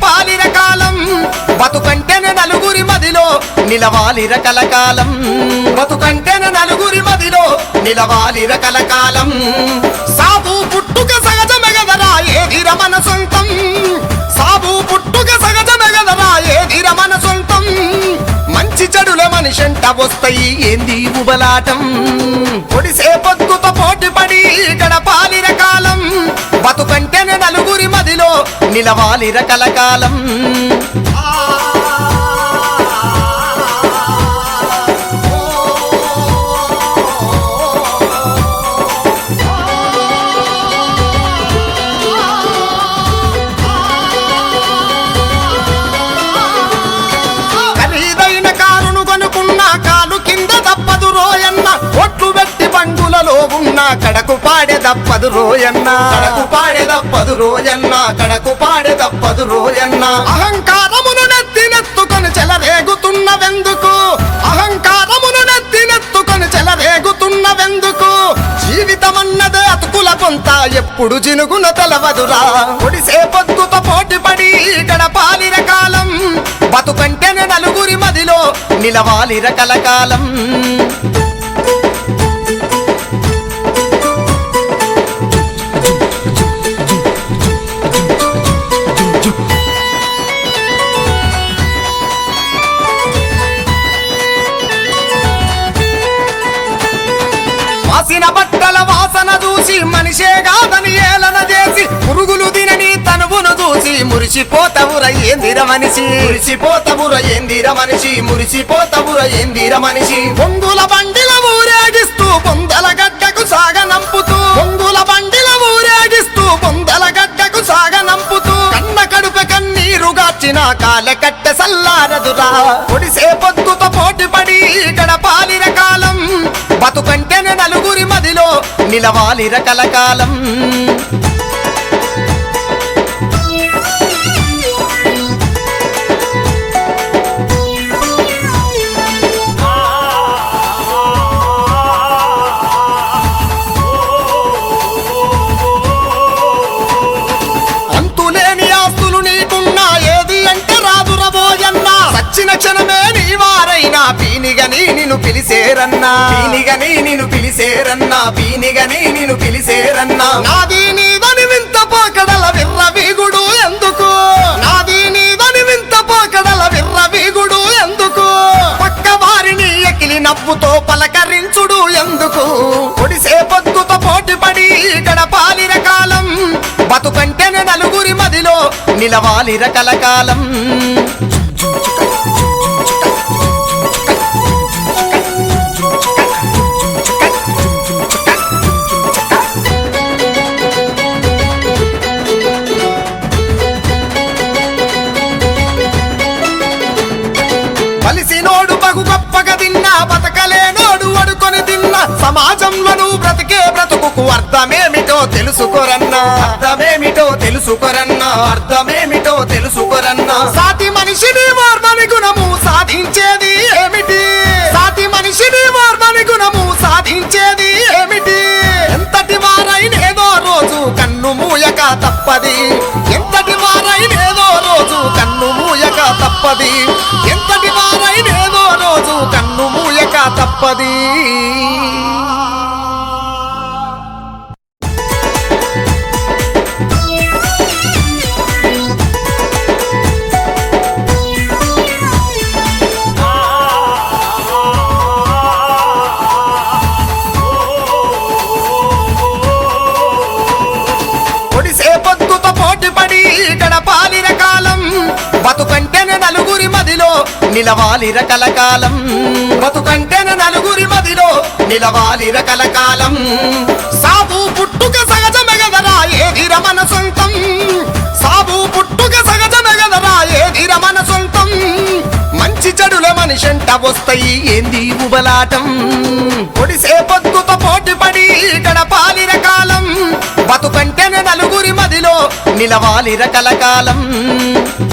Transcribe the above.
గడపాలి రకాలం బతుకంటేనే నలుగురి మదిలో నిలవాలి రకల కాలం బతుకంటేనే నలుగురి మదిలో నిలవాలి రకల కాలం సాబు పుట్టుక సహజమెగదరా ఏదిర మన సొంతం సాబు పుట్టుక సహజమెగదరా ఏదిర మన సొంతం మంచి చెడుల మనిషంట వస్తాయి ఏంది ఉబలాటం పొడిసే పొద్దుతో పోటీ పడి గడపాలి రకాలం బతుకంటేనే నలుగురి మదిలో నిలవాలి రకల కాలం ఖరీదైన కారును కొనుక్కున్నా కాలు కింద తప్పదు రోయన్న ఒట్లు పెట్టి బంగులలో ఉన్న కడకు పాడే తప్పదు రోయన్న కడకు పాడే తప్పదు రోయన్న కడకు పాడే తప్పదు రోయన్న అహంకారమును నెత్తినెత్తుకొని చెలరేగుతున్నవెందుకు అహంకారమును నెత్తినెత్తుకొని చెలరేగుతున్నవెందుకు జీవితమన్నదే అతుకుల కొంత ఎప్పుడు జినుగున తెలవదురా ఒడిసే పొద్దుతో పోటీ పడి గడపాలి రకాలం బతుకంటేనే నలుగురి మదిలో నిలవాలి రకల కాలం వాసిన బట్టల వాసన చూసి మనిషే కాదని ఏలన చేసి పురుగులు తినని తనువును చూసి మురిసిపోతవుర ఏందిర మనిషి మురిసిపోతవుర ఏందిర మనిషి మురిసిపోతవుర ఏందిర మనిషి పొంగుల బండిల ఊరేగిస్తూ పొందల గడ్డకు సాగనంపుతూ పొంగుల బండిల ఊరేగిస్తూ పొందల గడ్డకు సాగనంపుతూ కన్న కడుపు కన్నీరు గాచిన కాలె కట్టె సల్లారదురా ఒడిసే పొద్దుతో పోటీ పడి గడపాలి రకాలం బతుకంటేనే నలుగురి మదిలో నిలవాలి రకల కాలం అంతులేని ఆస్తులు నీకున్నా ఏది అంటే రాదు రబోయన్నా సచ్చిన క్షణమే నీ వారైనా పీనిగని నిన్ను పిలిసేరన్నా పీనిగని నిన్ను పిలిసేరన్నా పీనిగని నిన్ను పిలిసేరన్నా నాది నీదని వింత పోకడల విర్ర వీగుడు ఎందుకు నాది నీదని వింత పోకడల విర్ర వీగుడు ఎందుకు పక్క వారిని ఎకిలి నవ్వుతో పలకరించుడు ఎందుకు ఒడిసే పొద్దుతో పోటీ పడి గడపాలి రకాలం బతుకంటేనే నలుగురి మదిలో నిలవాలి రకల కాలం కలిసినోడు బహు గొప్పగా తిన్నా బతకలేనోడు అడుకొని తిన్నా సమాజంలో నువ్వు బ్రతికే బ్రతుకుకు అర్థమేమిటో తెలుసుకోరన్నా అర్థమేమిటో తెలుసుకోరన్నా అర్థమేమిటో తెలుసుకోరన్నా సాటి మనిషిని మార్మని గుణము సాధించేది ఏమిటి సాటి మనిషిని మార్మని గుణము సాధించేది ఏమిటి ఎంతటి వారైనేదో రోజు కన్ను మూయక తప్పది ఎంతటి వారైనేదో రోజు కన్ను మూయక తప్పది ఎంతటి వారైనేదో రోజు కన్ను మూయక తప్పది ఒడిసే పొద్దుతో పోటీ పడి గడపాలి రకాలం బతుకంటేనే నలుగురి మదిలో నిలవాలి రకల కాలం బతుకంటేనే నలుగురి మదిలో నిలవాలి రకల కాలం సాబు పుట్టుక సహజమెగదరా ఏది రమణ సొంతం సాబు పుట్టుక సహజమెగదరా ఏది రమణ సొంతం మంచి చెడుల మనిషంట వస్తాయి ఏంది ఉబలాటం ఒడిసే పొద్దుతో పోటీ పడి గడపాలి రకాలం బతుకంటేనే నలుగురి మదిలో నిలవాలి రకల కాలం